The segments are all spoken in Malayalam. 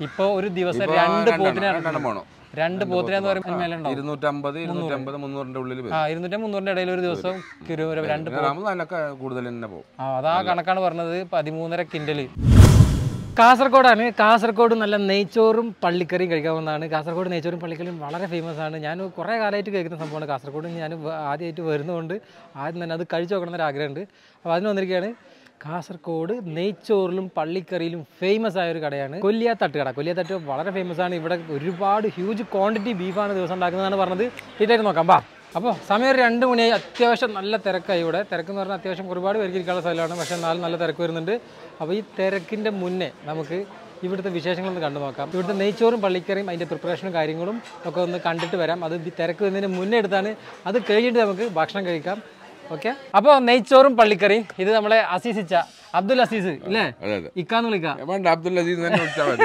ഇപ്പൊ ഒരു ദിവസം ഇപ്പൊ രണ്ട് രണ്ടെണ്ണം- പോത്തിനെ രണ്ടെണ്ണം പോണം രണ്ട് പോത്തിനെ എന്ന് പറയുമ്പോൾ മേലെ ഉണ്ടാവും ഇരുന്നൂറ്റമ്പത് ഇരുന്നൂറ്റമ്പത് മുന്നൂറിന്റെ ഉള്ളിൽ വരും ആ ഇരുന്നൂറ്റി മുന്നൂറിന്റെ ഇടയിൽ ഒരു ദിവസം കിരു- ഒരു രണ്ട് പിന്നെ റമദാനൊക്കെ കൂടുതൽ തന്നെ പോകും ആ അതാ കണക്കാണ് പറഞ്ഞത് പതിമൂന്നര കിൻഡല് കാസർഗോഡാണ് കാസർഗോഡ് നല്ല നെയ്ച്ചോറും പള്ളിക്കറിയും കഴിക്കാവുന്നതാണ് കാസർഗോഡ് നെയ്ച്ചോറും പള്ളിക്കറിയും വളരെ ഫേമസ് ആണ് ഞാൻ കുറേ കാലമായിട്ട് കേൾക്കുന്ന സംഭവമാണ് കാസർഗോഡ് ഞാൻ വ- ആദ്യമായിട്ട് വരുന്നതുകൊണ്ട് ആദ്യം തന്നെ അത് കഴിച്ചു നോക്കണം എന്നൊരു ആഗ്രഹമുണ്ട് അപ്പോൾ അതിന് വന്നിരിക്കുകയാണ് കാസർഗോഡ് നെയ്ച്ചോറിലും പള്ളിക്കറിയിലും ഫേമസ് ആയ ഒരു കടയാണ് കൊല്ലിയ തട്ടുകട കൊല്ലിയ തട്ട് വളരെ ഫേമസ് ആണ് ഇവിടെ ഒരുപാട് ഹ്യൂജ് ക്വാണ്ടിറ്റി ബീഫാണ് ദിവസം ഉണ്ടാക്കുന്നതാണ് പറഞ്ഞത് ഡീറ്റെയിൽ നോക്കാം ബാ അപ്പോൾ സമയം ഒരു രണ്ട് മണിയായി അത്യാവശ്യം നല്ല തിരക്കായി ഇവിടെ തിരക്കെന്ന് പറഞ്ഞാൽ അത്യാവശ്യം ഒരുപാട് പേർക്ക് ഇരിക്കാനുള്ള സ്ഥലമാണ് പക്ഷേ എന്നാലും നല്ല തിരക്ക് വരുന്നുണ്ട് അപ്പോൾ ഈ തിരക്കിൻ്റെ മുന്നേ നമുക്ക് ഇവിടുത്തെ വിശേഷങ്ങളൊന്ന് കണ്ടു നോക്കാം ഇവിടുത്തെ നെയ്ച്ചോറും പള്ളിക്കറിയും അതിൻ്റെ പ്രിപ്പറേഷനും കാര്യങ്ങളും ഒക്കെ ഒന്ന് കണ്ടിട്ട് വരാം അത് ഈ തിരക്ക് വരുന്നതിന് മുന്നേ എടുത്താണ് അത് കഴിഞ്ഞിട്ട് നമുക്ക് ഭക്ഷണം കഴിക്കാം ഓക്കെ അപ്പോൾ നെയ്ച്ചോറും പള്ളിക്കറിയും ഇത് നമ്മളെ അസീസിച്ച അബ്ദുൽ അസീസ് ഇല്ലേ അതെ അതെ ഇക്കാന്ന് വിളിക്കാം വേണ്ട അബ്ദുൽ അസീസ് തന്നെ വിളിച്ചാൽ മതി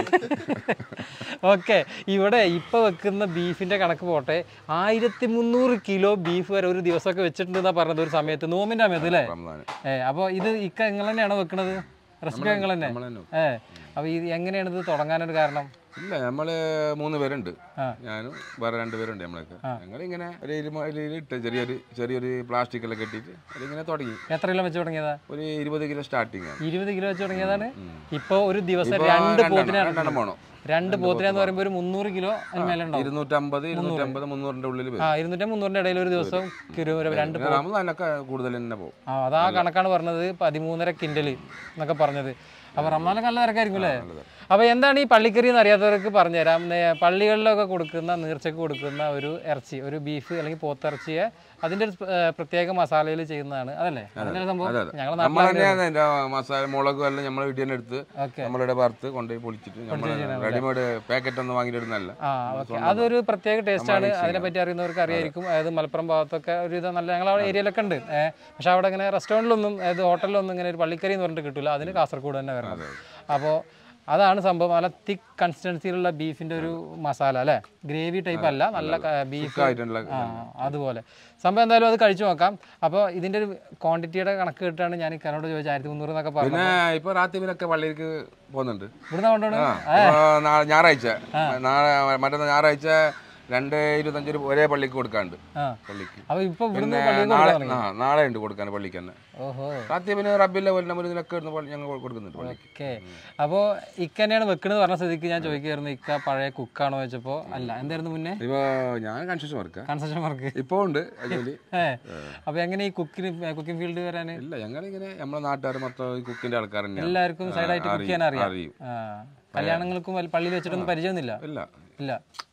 ഓക്കെ ഇവിടെ ഇപ്പൊ വെക്കുന്ന ബീഫിന്റെ കണക്ക് പോട്ടെ ആയിരത്തി മുന്നൂറ് കിലോ ബീഫ് വരെ ഒരു ദിവസമൊക്കെ വെച്ചിട്ടുണ്ടെന്നാ പറഞ്ഞത് ഒരു സമയത്ത് നോമിന്റെ സമയത്ത് അല്ലേ റമദാൻ ഏ അപ്പൊ ഇത് ഇക്ക നിങ്ങൾ തന്നെയാണോ വെക്കണത് റെസിപ്പി നിങ്ങൾ തന്നെ നമ്മൾ തന്നെ ഏ അപ്പൊ ഇത് എങ്ങനെയാണ് ഇത് തുടങ്ങാനൊരു കാരണം ഇല്ല നമ്മള് മൂന്ന് പേരുണ്ട് ആ. ഞാനും വേറെ രണ്ട് പേരുണ്ട് നമ്മളൊക്കെ ഞങ്ങൾ ഇങ്ങനെ ഒരു ഇരുമ- ഒരു ഇട്ട് ചെറിയൊരു ചെറിയൊരു പ്ലാസ്റ്റിക് എല്ലാം കെട്ടിയിട്ട് അതിങ്ങനെ തുടങ്ങി എത്ര കിലോ വെച്ച് തുടങ്ങിയതാ ഒരു ഇരുപത് കിലോ സ്റ്റാർട്ടിങ് ആണ് ഇരുപത് കിലോ വെച്ച് തുടങ്ങിയതാണ് ഇപ്പൊ ഒരു ദിവസം ഇപ്പൊ രണ്ട് രണ്ടെണ്ണം- പോത്തിനെ രണ്ടെണ്ണം പോണം രണ്ട് പോത്തിനെ എന്ന് പറയുമ്പോൾ ഒരു മുന്നൂറ് കിലോ അതിന് മേലെ ഉണ്ടാവും ഇരുന്നൂറ്റമ്പത് ഇരുന്നൂറ്റമ്പത് മുന്നൂറിന്റെ ഉള്ളിൽ വരും ആ ഇരുന്നൂറ്റി മുന്നൂറിന്റെ ഇടയിൽ ഒരു ദിവസം കിലോ ഒരു രണ്ട് പിന്നെ റമദാനൊക്കെ കൂടുതൽ തന്നെ പോകും ആ അതാ കണക്കാണ് പറഞ്ഞത് പതിമൂന്നര കിൻഡല് എന്നൊക്കെ പറഞ്ഞത് അപ്പൊ റമദാനൊക്കെ നല്ല തിരക്കായിരിക്കും അല്ലേ അപ്പൊ എന്താണ് ഈ പള്ളിക്കറി എന്ന് അറിയാത്തവർക്ക് പറഞ്ഞുതരാം നേ- പള്ളികളിലൊക്കെ കൊടുക്കുന്ന നീർച്ചക്ക് കൊടുക്കുന്ന ഒരു ഇറച്ചി ഒരു ബീഫ് അല്ലെങ്കിൽ പോത്തിറച്ചിയെ അതിന്റെ ഒരു പ്ര- ഏർ പ്രത്യേക മസാലയിൽ ചെയ്യുന്നതാണ് അതല്ലേ അതല്ലേ സംഭവം അതെ, അതെ. ഞങ്ങളെ നമ്മൾ നാട്ടിൽ തന്നെയാണ് അതിന്റെ മസാല മുളകും എല്ലാം നമ്മളെ വീട്ടിൽ തന്നെ എടുത്ത് ഓക്കെ നമ്മളിവിടെ വറുത്ത് കൊണ്ടുപോയി പൊളിച്ചിട്ട് നമ്മൾ റെഡിമെയ്ഡ് പാക്കറ്റ് ഒന്നും വാങ്ങിയിടുന്നല്ല ആ ഓക്കെ അതൊരു പ്രത്യേക ടേസ്റ്റ് ആണ് അതിനെ പറ്റി അറിയുന്നവർക്ക് അറിയായിരിക്കും അതായത് മലപ്പുറം ഭാഗത്തൊക്കെ ഒരു ഇത് നല്ല ഞങ്ങളെ ഏരിയയിലൊക്കെ ഉണ്ട് ഏഹ് പക്ഷെ അവിടെ ഇങ്ങനെ റെസ്റ്റോറൻറ്റിലൊന്നും അതായത് ഹോട്ടലിലൊന്നും ഇങ്ങനെ ഒരു പള്ളിക്കറി എന്ന് പറഞ്ഞിട്ട് കിട്ടില്ല അതിന് കാസർഗോഡ് തന്നെ വരണം അപ്പോൾ അതാണ് സംഭവം നല്ല തിക്ക് കൺസിസ്റ്റൻസിയിലുള്ള ബീഫിന്റെ ഒരു മസാല അല്ലേ ഗ്രേവി ടൈപ്പ് അല്ല നല്ല ബീഫ് ആയിട്ടുള്ള ആ അതുപോലെ സംഭവം എന്തായാലും അത് കഴിച്ചു നോക്കാം അപ്പോൾ ഇതിന്റെ ഒരു ക്വാണ്ടിറ്റിയുടെ കണക്ക് കിട്ടാണ് ഞാൻ ഇക്കാനോട് ചോദിച്ചത് ആയിരത്തി മുന്നൂറ് എന്നൊക്കെ പറഞ്ഞു പിന്നെ ഇപ്പൊ റാത്തീബിലൊക്കെ പള്ളിയിലേക്ക് പോകുന്നുണ്ട് ഇവിടുന്ന് കൊണ്ടുപോകണം ആ, ഇപ്പൊ നാ- ഞായറാഴ്ച നാളെ മറ്റന്നാ ഞായറാഴ്ച രണ്ട് ഇരുപത്തഞ്ച് രൂപ ഒരേ പള്ളിക്ക് കൊടുക്കാണ്ട് ആ പള്ളിക്ക് അപ്പോൾ ഇപ്പോൾ ഇവിടുന്ന് പിന്നെ പള്ളിയിൽ നാളെ കൊടുക്കാൻ തുടങ്ങി ആ നാളെ ഉണ്ട് കൊടുക്കാൻ പള്ളിക്ക് തന്നെ ഓഹോ റാത്തീബിന് റബ്ബിലെ കൊല്ലം ഒരു ഇതിലൊക്കെ ഇടുന്ന പള്ളി ഞങ്ങൾ കൊടുക്കുന്നുണ്ട് പള്ളിക്ക് ഓക്കെ അപ്പോൾ ഇക്ക തന്നെയാണ് വെക്കണെന്ന് പറഞ്ഞ സ്ഥിതിക്ക് ഞാൻ ചോദിക്കായിരുന്നു ഇക്ക പഴയ കുക്കാണോ വെച്ചപ്പോൾ അല്ല എന്തായിരുന്നു മുന്നേ ഇപ്പൊ ഞാൻ കൺഫ്യൂഷൻ വർക്കാ കൺസ്ട്രക്ഷൻ വർക്ക് ഇപ്പൊ ഉണ്ട് actually. ഏ അപ്പോൾ എങ്ങനെ ഈ കുക്കിന് കുക്കിംഗ് ഫീൽഡ് വരാൻ ഇല്ല ഞങ്ങളിങ്ങനെ നമ്മളെ നാട്ടുകാർ മൊത്തം ഈ കുക്കിന്റെ ആൾക്കാർ തന്നെയാണ് എല്ലാവർക്കും സൈഡായിട്ട് കുക്ക് ചെയ്യാൻ അറിയാം അറിയും ആ കല്യാണങ്ങൾക്കും വല്ല- പള്ളിയിൽ വെച്ചിട്ടൊന്നും പരിചയമൊന്നുമില്ല ഇല്ല ഇല്ല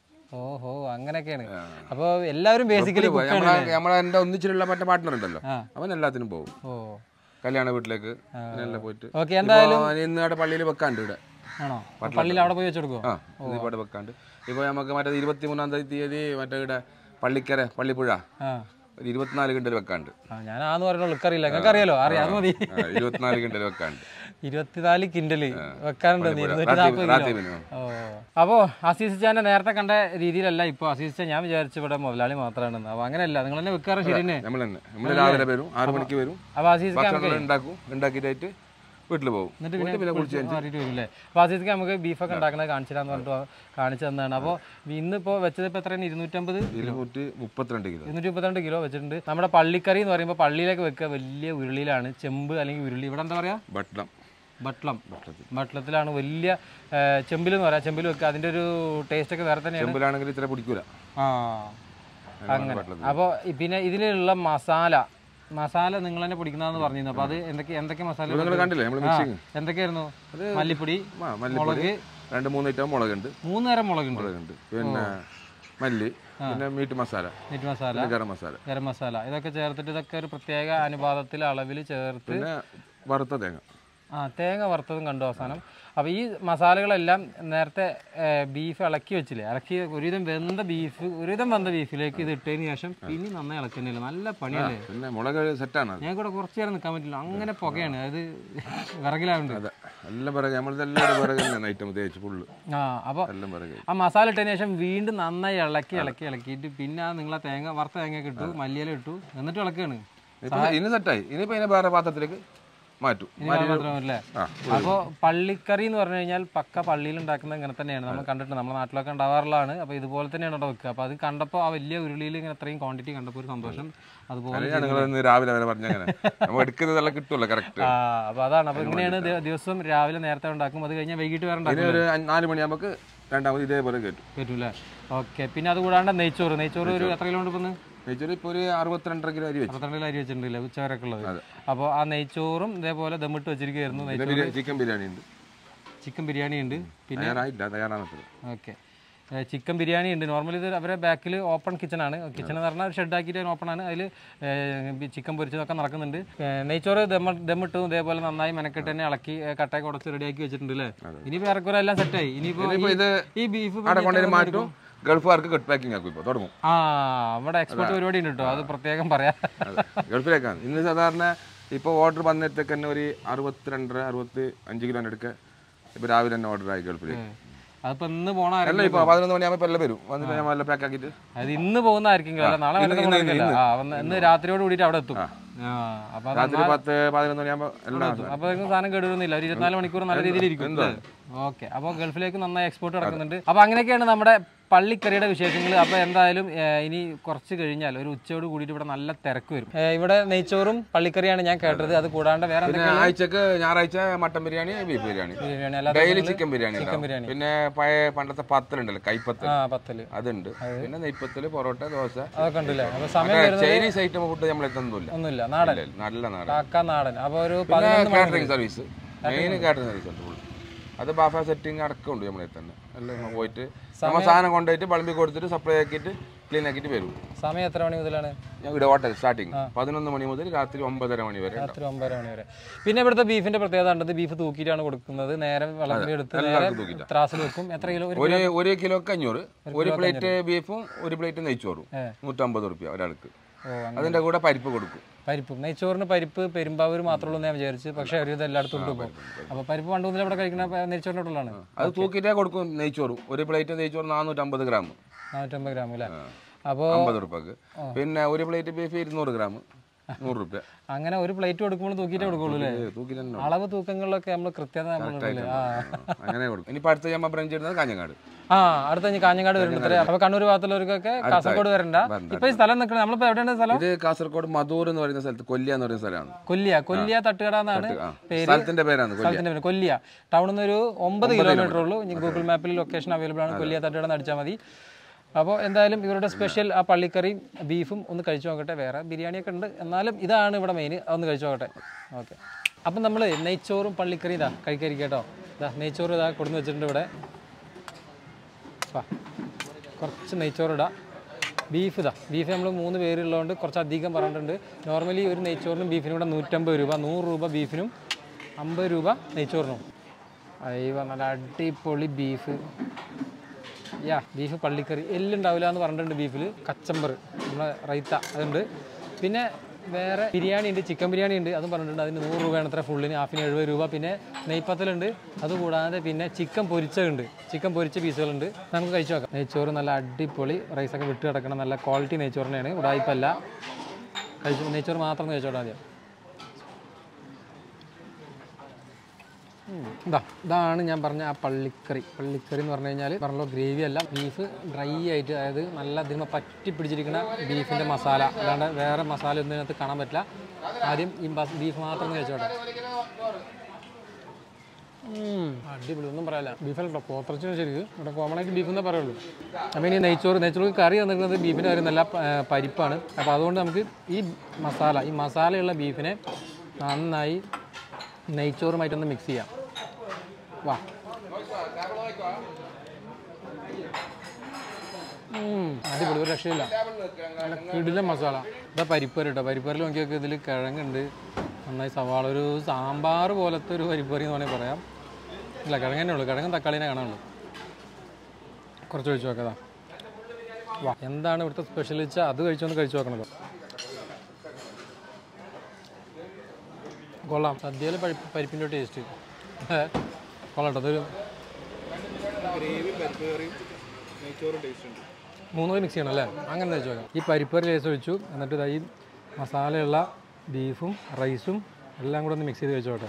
ഓഹോ അങ്ങനെയൊക്കെയാണ് അപ്പോൾ എല്ലാവരും ബേസിക്കലി പോയി. നമ്മളെ നമ്മളെ എന്റെ ഒന്നിച്ചിട്ടുള്ള മറ്റേ പാർട്ട്ണർ ഉണ്ടല്ലോ ആ. അവൻ എല്ലാത്തിനും പോകും ഓ കല്യാണ വീട്ടിലേക്ക് അങ്ങനെല്ലാം പോയിട്ട് ഓക്കെ എന്തായാലും ഇപ്പൊ ഇന്ന് അവിടെ പള്ളിയിൽ വെക്കാണ്ട് ഇവിടെ ആണോ പള്ളിയിൽ അവിടെ പോയി വെച്ചെടുക്കുമോ ആ ഇന്ന് ഇവിടെ വെക്കാണ്ട് ഇപ്പൊ നമുക്ക് മറ്റേ ഇരുപത്തി മൂന്നാം തീയതി മറ്റേ ഇവിടെ പള്ളിക്കര പള്ളിപ്പുഴ ആ ഒരു ഇരുപത്തിനാല് കിണ്ടൽ വെക്കാണ്ട് ആ ഞാൻ ആന്ന് പറഞ്ഞ ഉൾക്കറിയില്ല നിങ്ങൾക്ക് അറിയാലോ അറിയാം അത് മതി ആ, ഇരുപത്തിനാല് കിണ്ടൽ വെക്കാണ്ട് ഇരുപത്തിനാല് കിൻഡല് വെക്കാനുണ്ട് ഇരുന്നൂറ്റി റാത്തീബ്- നാൽപ്പത് കിലോ റാത്തീബിന്. ഓ അപ്പോൾ അസീസ് ചാനെ നേരത്തെ കണ്ട രീതിയിലല്ല ഇപ്പോൾ അസീസ് ചാൻ ഞാൻ വിചാരിച്ചു ഇവിടെ മുതലാളി മാത്രമാണെന്ന് അപ്പോൾ അങ്ങനെയല്ല നിങ്ങൾ തന്നെ വെക്കാറ് ശരി തന്നെ നമ്മൾ തന്നെ നമ്മൾ രാവിലെ വരും ആറു മണിക്ക് വരും അപ്പോൾ അസീസ് ഭക്ഷണം ഉണ്ടാക്കും ഉണ്ടാക്കിയിട്ട് വീട്ടിൽ പോകും എന്നിട്ട് വീട്ടിൽ പിന്നെ കുളിച്ച് മാറിയിട്ട് വരും അല്ലേ അപ്പോൾ അസീസ്ക്ക് നമുക്ക് ബീഫൊക്കെ ഉണ്ടാക്കുന്നത് കാണിച്ചു തരാന്ന് പറഞ്ഞിട്ട് കാണിച്ചു തന്നതാണ് അപ്പോൾ ഇന്നിപ്പോൾ വെച്ചത് ഇപ്പോൾ എത്രയാണ് ഇരുന്നൂറ്റമ്പത് ഇരുന്നൂറ്റി മുപ്പത്തിരണ്ട് കിലോ ഇരുന്നൂറ്റി മുപ്പത്തിരണ്ട് കിലോ വെച്ചിട്ടുണ്ട് നമ്മുടെ പള്ളിക്കറി എന്ന് പറയുമ്പോൾ പള്ളിയിലേക്ക് വെക്കുക വലിയ ഉരുളിയിലാണ് ചെമ്പ് അല്ലെങ്കിൽ ഉരുളി ഇവിടെ എന്താ പറയുക ഭക്ഷണം ബട്ട്ളം ബട്ട്ളത്തിലാണ് വലിയ ചെമ്പിൽ എന്ന് പറയാം ചെമ്പിൽ വെക്കുക അതിൻ്റെ ഒരു ടേസ്റ്റ് ഒക്കെ വേറെ തന്നെയാണ് ചെമ്പിലാണെങ്കിൽ ഇത്ര പിടിക്കൂല ആ അങ്ങനെ അപ്പോൾ പിന്നെ ഇതിലുള്ള മസാല മസാല നിങ്ങൾ തന്നെ പൊടിക്കുന്നതെന്ന് പറഞ്ഞിരുന്നു അപ്പോൾ അത് എന്തൊക്കെ എന്തൊക്കെ മസാല നിങ്ങൾ കണ്ടില്ലേ നമ്മൾ മിക്സിങ് എന്തൊക്കെയായിരുന്നു മല്ലിപ്പൊടി മല്ലിപ്പൊടി രണ്ട് മൂന്ന് ഐറ്റം മുളകുണ്ട് മൂന്ന് തരം മുളകുണ്ട് മുളകുണ്ട് പിന്നെ മല്ലി പിന്നെ മീറ്റ് മസാല മീറ്റ് മസാല പിന്നെ ഗരം മസാല ഗരം മസാല ഇതൊക്കെ ചേർത്തിട്ട് ഇതൊക്കെ ഒരു പ്രത്യേക അനുപാതത്തിൽ അളവിൽ ചേർത്ത് പിന്നെ വറുത്ത തേങ്ങ ആ തേങ്ങ വറുത്തതും കണ്ടു അവസാനം അപ്പോൾ ഈ മസാലകളെല്ലാം നേരത്തെ ബീഫ് ഇളക്കി വെച്ചില്ലേ ഇളക്കി ഒരുവിധം വെന്ത ബീഫ് ഒരുവിധം വെന്ത ബീഫിലേക്ക് ഇത് ഇട്ടതിന് ശേഷം പിന്നെ നന്നായി ഇളക്കുന്നില്ല നല്ല പണിയല്ലേ പിന്നെ മുളക് സെറ്റാണ് അത് ഞാൻ കൂടെ കുറച്ച് നേരം നിൽക്കാൻ പറ്റില്ല അങ്ങനെ പുകയാണ് അത് വിറകിലാവുണ്ട് അതെ എല്ലാം പിറകെ നമ്മളിതെല്ലാം പിറകെ തന്നെയാണ് ഐറ്റം തേച്ച് ഫുള്ള് ആ അപ്പോൾ എല്ലാം പിറകെ ആ മസാല ഇട്ടതിന് ശേഷം വീണ്ടും നന്നായി ഇളക്കി ഇളക്കി ഇളക്കിയിട്ട് പിന്നെ ആ നിങ്ങളെ തേങ്ങ വറുത്ത തേങ്ങ ഇട്ടു മല്ലിയില ഇട്ടു എന്നിട്ട് ഇളക്കുകയാണ് ഇപ്പൊ ഇനി സെറ്റായി ഇനിയിപ്പോ ഇതിനെ വേറെ പാത്രത്തിലേക്ക് മാറ്റും ഇനി വേറെ മാത്രമേ അല്ലേ ആ അപ്പോൾ പള്ളിക്കറി എന്ന് പറഞ്ഞു കഴിഞ്ഞാൽ പക്ക പള്ളിയിൽ ഉണ്ടാക്കുന്നത് ഇങ്ങനെ തന്നെയാണ് നമ്മൾ കണ്ടിട്ടുണ്ട് നമ്മുടെ നാട്ടിലൊക്കെ ഉണ്ടാവാറുള്ളതാണ് അപ്പോൾ ഇതുപോലെ തന്നെയാണ് അവിടെ വെക്കുക അപ്പോൾ അത് കണ്ടപ്പോൾ ആ വലിയ ഉരുളിയിൽ ഇങ്ങനെ അത്രയും ക്വാണ്ടിറ്റി കണ്ടപ്പോൾ ഒരു സന്തോഷം അതുപോലെ ഞങ്ങൾ ഇന്ന് രാവിലെ വരെ പറഞ്ഞ അങ്ങനെ നമ്മൾ എടുക്കുന്നതെല്ലാം കിട്ടുമല്ലോ കറക്റ്റ് ആ അപ്പോൾ അതാണ് അപ്പോൾ ഇങ്ങനെയാണ് ദി- ദിവസം രാവിലെ നേരത്തെ ഉണ്ടാക്കും അത് കഴിഞ്ഞാൽ വൈകിട്ട് വേറെ ഉണ്ടാക്കും ഇനി ഒരു അഞ്ച് നാല് മണിയാകുമ്പോൾ രണ്ടാമത് ഇതേപോലെ കേട്ടു പറ്റൂലേ ഓക്കെ പിന്നെ അത് കൂടാണ്ട് നെയ്ച്ചോറ് നെയ്ച്ചോറ് ഒരു എത്ര കിലോ ഉണ്ട് ഇപ്പം നെയ്ച്ചോറ് ഇപ്പോൾ ഒരു അറുപത്തിരണ്ടര കിലോ അരി വെച്ചു അറുപത്തിരണ്ടിൽ അരി വെച്ചിട്ടുണ്ടല്ലേ ഉച്ചവരൊക്കെ ഉള്ളത് അപ്പോൾ ആ നെയ്ച്ചോറും ഇതേപോലെ ദമ്മിട്ട് വെച്ചിരിക്കുകയായിരുന്നു പിന്നെ നെയ്ച്ചോറ് ബിരിയാണി ചിക്കൻ ബിരിയാണി ഉണ്ട് ചിക്കൻ ബിരിയാണി ഉണ്ട് പിന്നെ തയ്യാറായില്ല തയ്യാറാണത് ഓക്കെ ചിക്കൻ ബിരിയാണി ഉണ്ട് നോർമലി ഇത് അവരെ ബാക്കിൽ ഓപ്പൺ കിച്ചണാണ് കിച്ചൺ എന്ന് പറഞ്ഞാൽ ഒരു ഷെഡ് ആക്കിയിട്ട് ഓപ്പൺ ആണ് അതിൽ ചിക്കൻ പൊരിച്ചതൊക്കെ നടക്കുന്നുണ്ട് ഏ, നെയ്ച്ചോറ് ദമ്മ ദമ്മിട്ടു ഇതേപോലെ നന്നായി മെനക്കെട്ട് തന്നെ ഇളക്കി ഏ, കട്ടയൊക്കെ ഉടച്ച് റെഡിയാക്കി വെച്ചിട്ടുണ്ട് അല്ലേ ഇനിയിപ്പോൾ ഏറെക്കുറെ എല്ലാം സെറ്റായി ഇനിയിപ്പോൾ ഇനിയിപ്പോൾ ഇത് ഈ ബീഫ് അവിടെ കൊണ്ടുപോയി മാറ്റും ഗൾഫുകാർക്ക് കട്ട് പാക്കിംഗ് ആക്കും ഇപ്പോൾ തുടങ്ങും ആ നമ്മുടെ എക്സ്പോർട്ട് പരിപാടി ഉണ്ട് കേട്ടോ അത് പ്രത്യേകം പറയാം അതെ ഗൾഫിലേക്കാണ് ഇന്ന് സാധാരണ ഇപ്പോൾ ഓർഡർ വന്നിട്ടൊക്കെ തന്നെ ഒരു അറുപത്തിരണ്ടര അറുപത്തി അഞ്ച് കിലോൻ്റെ അടുക്ക ഇപ്പോൾ രാവിലെ തന്നെ ഓർഡർ ആയി ഗൾഫിലേക്ക് അതിപ്പോൾ ഇന്ന് പോണ അല്ല ആരെങ്കിലും ഇപ്പോൾ പതിനൊന്ന് മണിയാകുമ്പോൾ ഇപ്പോൾ എല്ലാം വരും വന്നിട്ട് ഞാൻ എല്ലാം പാക്ക് ആക്കിയിട്ട് അത് ഇന്ന് പോകുന്നതായിരിക്കും അല്ല നാളെ ഇന്ന് വരുന്ന ഇന്ന് കൊണ്ടല്ല. ആ വന്ന് ഇന്ന് രാത്രിയോട് കൂടിയിട്ട് അവിടെ എത്തും ആ അപ്പോൾ അത് രാത്രി പത്ത് പതിനൊന്ന് മണിയാകുമ്പോൾ എല്ലാം അപ്പൊ നിങ്ങൾക്ക് സാധനം കേടുവരുന്നില്ല ഒരു ഇരുപത്തിനാല് മണിക്കൂർ നല്ല രീതിയിൽ ഇരിക്കും ഓക്കെ അപ്പോൾ ഗൾഫിലേക്ക് നന്നായി എക്സ്പോർട്ട് നടക്കുന്നുണ്ട് അപ്പോൾ അങ്ങനെയൊക്കെയാണ് നമ്മുടെ പള്ളിക്കറിയുടെ വിശേഷങ്ങൾ അപ്പോൾ എന്തായാലും ഏഹ്, ഇനി കുറച്ച് കഴിഞ്ഞാൽ ഒരു ഉച്ചയോട് കൂടിയിട്ട് ഇവിടെ നല്ല തിരക്ക് വരും ഏഹ്, ഇവിടെ നെയ്ച്ചോറും പള്ളിക്കറിയാണ് ഞാൻ കേട്ടത് അത് കൂടാണ്ട് വേറെ പിന്നെ ആഴ്ചക്ക് ഞായറാഴ്ച മട്ടൻ ബിരിയാണി ബീഫ് ബിരിയാണി ബിരിയാണി അല്ലാതെ ഡെയിലി ചിക്കൻ ബിരിയാണി ഉണ്ടാവും. ബിരിയാണി. പിന്നെ പഴയ പണ്ടത്തെ പത്തലുണ്ടല്ലോ കൈപ്പത്തൽ ആ പത്തല് അതുണ്ട് പിന്നെ നെയ്പ്പത്തല് പൊറോട്ട ദോശ അതൊക്കെ ഉണ്ടല്ലേ അപ്പോൾ സമയം വരുന്നത് ചൈനീസ് ഐറ്റം ഫുഡ് നമ്മൾ എത്തുന്നില്ല ഒന്നുമില്ല നാടൻ നല്ല നാടൻ കാക്ക നാടൻ അപ്പോൾ ഒരു പിന്നെ പതിനൊന്ന് മണി catering service main catering service ഉണ്ട് full. അത് ബാഫ സെറ്റിംഗ് അടക്കമുണ്ട് നമ്മളെ തന്നെ എല്ലാം നമ്മൾ പോയിട്ട് നമ്മൾ സാധനം കൊണ്ടുപോയിട്ട് വിളമ്പി കൊടുത്തിട്ട് സപ്ലൈ ആക്കിയിട്ട് ക്ലീൻ ആക്കിയിട്ട് വരും സമയം എത്ര മണി മുതലാണ് ഞാൻ ഇവിടെ ഹോട്ടൽ സ്റ്റാർട്ടിങ് പതിനൊന്ന് മണി മുതൽ രാത്രി ഒമ്പതര മണി വരെ ഉണ്ടാവും. രാത്രി ഒമ്പതര മണി വരെ പിന്നെ ഇവിടുത്തെ ബീഫിന്റെ പ്രത്യേകത ഉണ്ടത് ബീഫ് തൂക്കിയിട്ടാണ് കൊടുക്കുന്നത് നേരെ വിളമ്പി എടുത്ത് നേരെ എല്ലാവർക്കും തൂക്കിയിട്ടാ. ത്രാസിൽ വെക്കും എത്ര കിലോ ഒരു ഒരു ഒരു കിലോക്ക് അഞ്ഞൂറ് ഒരു പ്ലേറ്റ് ബീഫും ഒരു പ്ലേറ്റ് നെയ്ച്ചോറും ഏ. നൂറ്റമ്പത് റുപ്യ ഒരാൾക്ക് ഓ അങ്ങനെ അതിന്റെ കൂടെ പരിപ്പ് കൊടുക്കും പരിപ്പും നെയ്ച്ചോറിന് പരിപ്പ് പെരുമ്പാവൂർ മാത്രമേ ഉള്ളൂ എന്ന് ഞാൻ വിചാരിച്ചു പക്ഷേ ഒരു ഇത് എല്ലായിടത്തും ഉണ്ട് ഇപ്പോൾ അപ്പോൾ പരിപ്പ് പണ്ട് മുതൽ ഇവിടെ കഴിക്കുന്ന പ- നെയ്ച്ചോറിനോടുള്ളതാണ് അത് തൂക്കിയിട്ടേ കൊടുക്കും നെയ്ച്ചോറും ഒരു പ്ലേറ്റ് നെയ്ച്ചോറ് നാനൂറ്റമ്പത് ഗ്രാം നാനൂറ്റമ്പത് ഗ്രാം അല്ലേ അപ്പോൾ അമ്പത് റുപ്യക്ക് പിന്നെ ഒരു പ്ലേറ്റ് ബീഫ് ഇരുന്നൂറ് ഗ്രാം നൂറ് റുപ്യ അങ്ങനെ ഒരു പ്ലേറ്റ് കൊടുക്കുമ്പോൾ തൂക്കിയിട്ടേ കൊടുക്കുള്ളൂ അല്ലേ തൂക്കി തന്നെ അളവ് തൂക്കങ്ങളിലൊക്കെ നമ്മൾ കൃത്യത നമ്മളുണ്ടല്ലേ ആ അങ്ങനെ കൊടുക്കും ഇനിയിപ്പോൾ അടുത്ത ഞാൻ ബ്രഞ്ച് ഇടുന്നത് കാഞ്ഞങ്ങാട് ആ അടുത്ത ഇനി കാഞ്ഞങ്ങാട് വരുന്നുണ്ട് അപ്പോൾ കണ്ണൂർ ഭാഗത്തുള്ളവർക്കൊക്കെ കാസർഗോഡ് വരണ്ട ഇപ്പൊ ഈ സ്ഥലം നിൽക്കുന്നത് നമ്മളിപ്പോ എവിടെയാണ് സ്ഥലം ഇത് കാസർഗോഡ് മധൂർ എന്ന് പറയുന്ന സ്ഥലത്ത് കൊല്ലിയ എന്ന് പറയുന്ന സ്ഥലമാണ് കൊല്ലിയ കൊല്ലിയ തട്ടുകട എന്നാണ് ആ. പേര് സ്ഥലത്തിന്റെ പേരാണ് കൊല്ലിയ സ്ഥലത്തിന്റെ പേര് കൊല്ലിയ ടൗണിൽ നിന്ന് ഒരു ഒമ്പത് കിലോമീറ്റർ ഉള്ളൂ ഇനി ഗൂഗിൾ മാപ്പിൽ ലൊക്കേഷൻ അവൈലബിൾ ആണ് കൊല്ലിയ തട്ടുകട എന്ന് അടിച്ചാൽ മതി അപ്പോൾ എന്തായാലും ഇവരുടെ സ്പെഷ്യൽ ആ പള്ളിക്കറിയും ബീഫും ഒന്ന് കഴിച്ചു നോക്കട്ടെ വേറെ ബിരിയാണിയൊക്കെ ഉണ്ട് എന്നാലും ഇതാണ് ഇവിടെ മെയിൻ അതൊന്ന് കഴിച്ചു നോക്കട്ടെ ഓക്കെ അപ്പം നമ്മൾ നെയ്ച്ചോറും പള്ളിക്കറിയും ഇതാ കഴിക്കാതിരിക്കുക കേട്ടോ ഇതാ നെയ്ച്ചോറ് ഇതാ കൊടുന്ന് വെച്ചിട്ടുണ്ട് ഇവിടെ വാ. കുറച്ച് നെയ്ച്ചോറിടാം ബീഫ് ഇതാ ബീഫ് നമ്മൾ മൂന്ന് പേരുള്ളതുകൊണ്ട് കുറച്ച് അധികം പറഞ്ഞിട്ടുണ്ട് നോർമലി ഒരു നെയ്ച്ചോറിനും ബീഫിനും കൂടെ നൂറ്റമ്പത് രൂപ നൂറ് രൂപ ബീഫിനും അമ്പത് രൂപ നെയ്ച്ചോറിനും അയ്യോ നല്ല അടിപൊളി ബീഫ് യാ ബീഫ് പള്ളിക്കറി എല്ലുണ്ടാവില്ല എന്ന് പറഞ്ഞിട്ടുണ്ട് ബീഫിൽ കച്ചമ്പർ നമ്മളെ റൈത്ത അതുണ്ട് പിന്നെ വേറെ ബിരിയാണി ഉണ്ട് ചിക്കൻ ബിരിയാണി ഉണ്ട് അതും പറഞ്ഞിട്ടുണ്ട് അതിന് നൂറ് രൂപയാണ് അത്ര ഫുള്ളിന് ഹാഫിന് എഴുപത് രൂപ പിന്നെ നെയ്പ്പത്തലുണ്ട് അതുകൂടാതെ പിന്നെ ചിക്കൻ പൊരിച്ചതുണ്ട് ചിക്കൻ പൊരിച്ച പീസുകളുണ്ട് നമുക്ക് കഴിച്ചു നോക്കാം നെയ്ച്ചോറ് നല്ല അടിപൊളി റൈസൊക്കെ വിട്ട് കിടക്കണം നല്ല ക്വാളിറ്റി നെയ്ച്ചോറിനെയാണ് ഉടായ്പല്ല കഴിച്ചു നെയ്ച്ചോറ് മാത്രം ഒന്ന് കഴിച്ചോട്ടാ മതിയോ ഇതാ ഇതാണ് ഞാൻ പറഞ്ഞ ആ പള്ളിക്കറി പള്ളിക്കറി എന്ന് പറഞ്ഞു കഴിഞ്ഞാൽ പറഞ്ഞല്ലോ ഗ്രേവി അല്ല ബീഫ് ഡ്രൈ ആയിട്ട് അതായത് നല്ല ഇതിന് പറ്റി പിടിച്ചിരിക്കുന്ന ബീഫിൻ്റെ മസാല അല്ലാണ്ട് വേറെ മസാല ഒന്നും ഇതിനകത്ത് കാണാൻ പറ്റില്ല ആദ്യം ഈ ബീഫ് മാത്രം ഒന്ന് കഴിച്ചോട്ടെ ഉം, അടിപൊളി ഒന്നും പറയാല്ല ബീഫല്ല പോത്രച്ചിന് ശരിക്കും ഇവിടെ കോമൺ ആയിട്ട് ബീഫ് എന്നേ പറയുള്ളൂ അപ്പം ഇനി നെയ്ച്ചോറ് നെയ്ച്ചോറ് കറി വന്നിരിക്കുന്നത് ബീഫിൻ്റെ കറി നല്ല പ- ഏർ പരിപ്പാണ് അപ്പോൾ അതുകൊണ്ട് നമുക്ക് ഈ മസാല ഈ മസാലയുള്ള ബീഫിനെ നന്നായി നെയ്ച്ചോറുമായിട്ടൊന്ന് മിക്സ് ചെയ്യാം വാ ഉം, അടിപൊളി ഒരു രക്ഷയില്ല നല്ല കിടില മസാല ഇതാ പരിപ്പറി കേട്ടോ പരിപ്പറിൽ നോക്കിയൊക്കെ ഇതിൽ കിഴങ്ങുണ്ട് നന്നായി സവാള ഒരു സാമ്പാർ പോലത്തെ ഒരു പരിപ്പറി എന്ന് വേണമെങ്കിൽ പറയാം ഇല്ല കിഴങ്ങ് തന്നെ ഉള്ളൂ കിഴങ്ങും തക്കാളിനെ കാണാനുള്ളൂ കുറച്ച് കഴിച്ചു നോക്കതാ വാ എന്താണ് ഇവിടുത്തെ സ്പെഷ്യൽ വെച്ചാൽ അത് കഴിച്ചൊന്ന് കഴിച്ചു നോക്കണല്ലോ കൊള്ളാം സദ്യയിൽ പരിപ്പ് പരിപ്പിൻ്റെ ടേസ്റ്റ് കൊള്ളാം കേട്ടോ അതൊരു മൂന്നുകൂടി മിക്സ് ചെയ്യണം അല്ലേ അങ്ങനെ വെച്ച് നോക്കാം ഈ പരിപ്പറി ലേസ് ഒഴിച്ചു എന്നിട്ട് ഇതാ ഈ മസാലയുള്ള ബീഫും റൈസും എല്ലാം കൂടെ ഒന്ന് മിക്സ് ചെയ്ത് കഴിച്ചോട്ടെ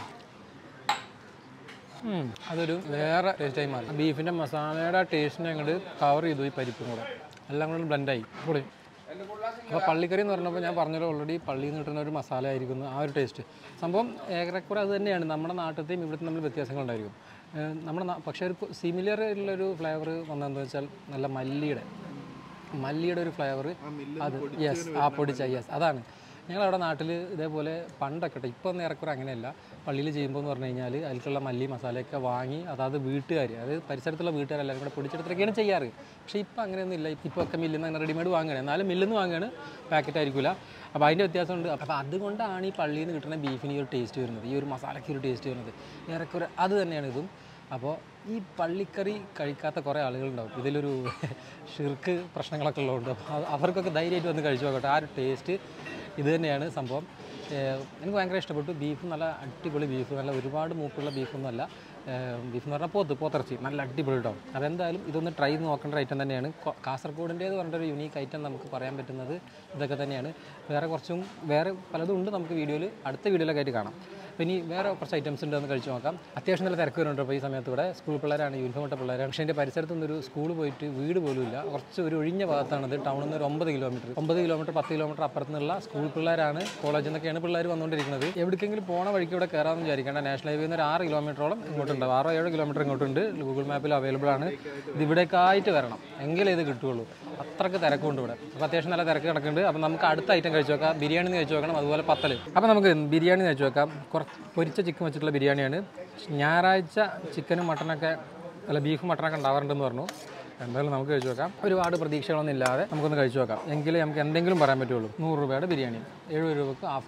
ഉം, അതൊരു വേറെ ടേസ്റ്റായി മാറി ബീഫിൻ്റെ മസാലയുടെ ടേസ്റ്റിനെ അങ്ങോട്ട് കവർ ചെയ്തു ഈ പരിപ്പും കൂടെ എല്ലാം കൂടെ ബ്ലെൻഡായി പൊളി അപ്പോൾ പള്ളിക്കറി എന്ന് പറഞ്ഞപ്പോൾ ഞാൻ പറഞ്ഞല്ലോ ഓൾറെഡി പള്ളിയിൽ നിന്ന് കിട്ടുന്ന ഒരു മസാല ആയിരിക്കുന്നു ആ ഒരു ടേസ്റ്റ് സംഭവം ഏറെക്കുറെ അത് തന്നെയാണ് നമ്മുടെ നാട്ടിലത്തെയും ഇവിടുത്തെ തമ്മിൽ വ്യത്യാസങ്ങളുണ്ടായിരിക്കും ഏഹ് നമ്മുടെ നാ- പക്ഷേ ഒരു സിമിലർ ഉള്ളൊരു ഫ്ലേവർ വന്നതെന്ന് വെച്ചാൽ നല്ല മല്ലിയുടെ മല്ലിയുടെ ഒരു ഫ്ലേവർ അത് യെസ് ആ പൊടിച്ച യെസ് അതാണ് ഞങ്ങളവിടെ നാട്ടിൽ ഇതേപോലെ പണ്ടൊക്കെ കേട്ടോ ഇപ്പോൾ ഒന്നും ഏറെക്കുറെ അങ്ങനെയല്ല പള്ളിയിൽ ചെയ്യുമ്പോൾ എന്ന് പറഞ്ഞു കഴിഞ്ഞാൽ അതിലേക്കുള്ള മല്ലി മസാലയൊക്കെ വാങ്ങി അതായത് വീട്ടുകാർ അതായത് പരിസരത്തുള്ള വീട്ടുകാരെല്ലാവരും കൂടെ പൊടിച്ചെടുത്തൊക്കെയാണ് ചെയ്യാറ് പക്ഷേ ഇപ്പോൾ അങ്ങനെയൊന്നും ഇല്ല ഇപ്പോൾ ഒക്കെ മില്ലിൽ നിന്ന് അങ്ങനെ റെഡിമെയ്ഡ് വാങ്ങുകയാണ് എന്നാലും മില്ലിൽ നിന്ന് വാങ്ങുകയാണ് പാക്കറ്റ് ആയിരിക്കില്ല അപ്പോൾ അതിൻ്റെ വ്യത്യാസമുണ്ട് അപ്പോൾ അതുകൊണ്ടാണ് ഈ പള്ളിയിൽ നിന്ന് കിട്ടുന്ന ബീഫിന് ഈ ഒരു ടേസ്റ്റ് വരുന്നത് ഈ ഒരു മസാലയ്ക്ക് ഒരു ടേസ്റ്റ് വരുന്നത് ഏറെക്കുറെ അത് തന്നെയാണ് ഇതും അപ്പോൾ ഈ പള്ളിക്കറി കഴിക്കാത്ത കുറേ ആളുകളുണ്ടാവും ഇതിലൊരു ഷിർക്ക് പ്രശ്നങ്ങളൊക്കെ ഉള്ളതുകൊണ്ട് അപ്പോൾ അത് അവർക്കൊക്കെ ധൈര്യമായിട്ട് വന്ന് കഴിച്ചു നോക്കട്ടെ ആ ഒരു ടേസ്റ്റ് ഇത് തന്നെയാണ് സംഭവം ഏഹ് എനിക്ക് ഭയങ്കര ഇഷ്ടപ്പെട്ടു ബീഫ് നല്ല അടിപൊളി ബീഫ് നല്ല ഒരുപാട് മൂപ്പുള്ള ബീഫൊന്നുമല്ല ബീഫ് എന്ന് പറഞ്ഞാൽ പോത്ത് പോത്തിറച്ചി നല്ല അടിപൊളി കേട്ടോ അപ്പോൾ എന്തായാലും ഇതൊന്ന് ട്രൈ ചെയ്ത് നോക്കേണ്ട ഐറ്റം തന്നെയാണ് കൊ- കാസർഗോഡിൻ്റേത് പറഞ്ഞൊരു യുണീക്ക് ഐറ്റം നമുക്ക് പറയാൻ പറ്റുന്നത് ഇതൊക്കെ തന്നെയാണ് വേറെ കുറച്ചും വേറെ പലതും ഉണ്ട് നമുക്ക് വീഡിയോയിൽ അടുത്ത വീഡിയോയിലൊക്കെ ആയിട്ട് കാണാം അപ്പോൾ ഇനി വേറെ കുറച്ച് ഐറ്റംസ് ഉണ്ട് എന്ന് കഴിച്ച് നോക്കാം അത്യാവശ്യം നല്ല തിരക്ക് വരുന്നുണ്ട് അപ്പോൾ ഈ സമയത്ത് ഇവിടെ സ്കൂൾ പിള്ളേരാണ് യൂണിഫോം ഇട്ട പിള്ളേരാണ് പക്ഷേ എൻ്റെ പരിസരത്തൊന്നും ഒരു സ്കൂൾ പോയിട്ട് വീട് പോലും ഇല്ല കുറച്ച് ഒരു ഒഴിഞ്ഞ ഭാഗത്താണത് ടൗണിൽ നിന്ന് ഒരു ഒമ്പത് കിലോമീറ്റർ ഒമ്പത് കിലോമീറ്റർ പത്ത് കിലോമീറ്റർ അപ്പുറത്ത് നിന്നുള്ള സ്കൂൾ പിള്ളേരാണ് കോളേജിൽ നിന്നൊക്കെയാണ് പിള്ളേർ വന്നുകൊണ്ടിരിക്കുന്നത് എവിടേക്കെങ്കിലും പോണ വഴിക്ക് ഇവിടെ കയറാമെന്ന് വിചാരിക്കേണ്ട നാഷണൽ ഹൈവേയിൽ നിന്ന് ഒരു ആറ് കിലോമീറ്ററോളം ഇങ്ങോട്ടുണ്ട് ആറോ ഏഴോ കിലോമീറ്റർ ഇങ്ങോട്ടുണ്ട് ഗൂഗിൾ മാപ്പിൽ അവൈലബിൾ ആണ് ഇത് ഇവിടേക്കായിട്ട് വരണം എങ്കിലേ ഇത് കിട്ടുകയുള്ളൂ അത്രയ്ക്ക് തിരക്കുണ്ട് ഇവിടെ അപ്പോൾ അത്യാവശ്യം നല്ല തിരക്ക് കിടക്കുന്നുണ്ട് അപ്പോൾ നമുക്ക് അടുത്ത ഐറ്റം കഴിച്ച് നോക്കാം ബിരിയാണി കഴിച്ച് നോക്കണം അതുപോലെ പത്തൽ അപ്പോൾ നമുക്ക് ബിരിയാണി കഴിച്ച് നോക്കാം കുറച്ച് പൊരിച്ച ചിക്കൻ വെച്ചിട്ടുള്ള ബിരിയാണിയാണ് ഞായറാഴ്ച ചിക്കനും മട്ടനൊക്കെ അല്ല ബീഫ് മട്ടനൊക്കെ ഉണ്ടാവാറുണ്ടെന്ന് പറഞ്ഞു എന്തായാലും നമുക്ക് കഴിച്ചു നോക്കാം ഒരുപാട് പ്രതീക്ഷകളൊന്നും ഇല്ലാതെ നമുക്കൊന്ന് കഴിച്ചു നോക്കാം എങ്കിലേ നമുക്ക് എന്തെങ്കിലും പറയാൻ പറ്റുള്ളൂ നൂറ് രൂപയുടെ ബിരിയാണി എഴുപത് രൂപക്ക് ഹാഫ്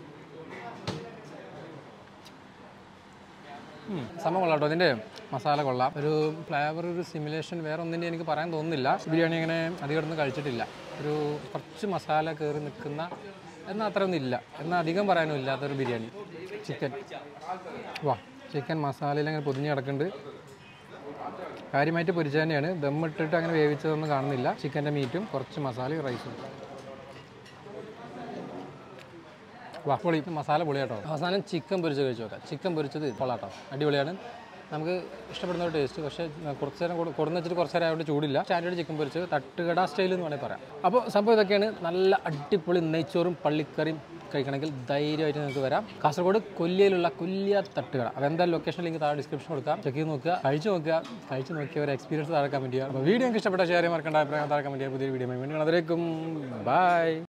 സമയം കൊള്ളാം കേട്ടോ ഇതിൻ്റെ മസാല കൊള്ളാം ഒരു ഫ്ലേവർ ഒരു സിമുലേഷൻ വേറെ ഒന്നിൻ്റെ എനിക്ക് പറയാൻ തോന്നുന്നില്ല ബിരിയാണി അങ്ങനെ അധികം ഇടന്ന് കഴിച്ചിട്ടില്ല ഒരു കുറച്ച് മസാല കയറി നിൽക്കുന്ന എന്നാൽ അത്രയൊന്നും ഇല്ല എന്നാൽ അധികം പറയാനും ഇല്ലാത്തൊരു ബിരിയാണി ചിക്കൻ വാ ചിക്കൻ മസാലയിൽ അങ്ങനെ പൊതിഞ്ഞ് കിടക്കുന്നുണ്ട് കാര്യമായിട്ട് പൊരിച്ച തന്നെയാണ് ദമ്മിട്ടിട്ട് അങ്ങനെ വേവിച്ചതൊന്നും കാണുന്നില്ല ചിക്കൻ്റെ മീറ്റും കുറച്ച് മസാലയും റൈസും വാ പൊളി മസാല പൊളിയാട്ടോ അവസാനം ചിക്കൻ പൊരിച്ച് കഴിച്ച് നോക്കാം ചിക്കൻ പൊരിച്ചത് കൊള്ളാട്ടോ അടിപൊളിയാണ് നമുക്ക് ഇഷ്ടപ്പെടുന്ന ഒരു ടേസ്റ്റ് പക്ഷേ കുറച്ച് നേരം കൊടു- കൊടുന്ന് വെച്ചിട്ട് കുറച്ച് നേരം ആയതുകൊണ്ട് ചൂടില്ല സ്റ്റാൻഡേർഡ് ചിക്കൻ പൊരിച്ചത് തട്ടുകട സ്റ്റൈൽ എന്ന് വേണമെങ്കിൽ പറയാം അപ്പോൾ സംഭവം ഇതൊക്കെയാണ് നല്ല അടിപൊളി നെയ്ച്ചോറും പള്ളിക്കറിയും കഴിക്കണമെങ്കിൽ ധൈര്യമായിട്ട് നിങ്ങൾക്ക് വരാം കാസർഗോഡ് കൊല്ലിയിലുള്ള കൊല്ലിയ തട്ടുകട അപ്പോൾ എന്തായാലും ലൊക്കേഷൻ ലിങ്ക് താഴെ ഡിസ്ക്രിപ്ഷൻ കൊടുക്കാം ചെക്ക് ചെയ്ത് നോക്കുക കഴിച്ച് നോക്കുക കഴിച്ച് നോക്കിയ ഒരു എക്സ്പീരിയൻസ് താഴെ കമൻറ്റ് ചെയ്യുക അപ്പോൾ വീഡിയോ നിങ്ങൾക്ക് ഇഷ്ടപ്പെട്ട ഷെയർ ചെയ്യാൻ മറക്കേണ്ട അഭിപ്രായം താഴെ കമൻറ്റ് ചെയ്യുക പുതിയ വീഡിയോ വേണ്ടി അതിലേക്കും ബൈ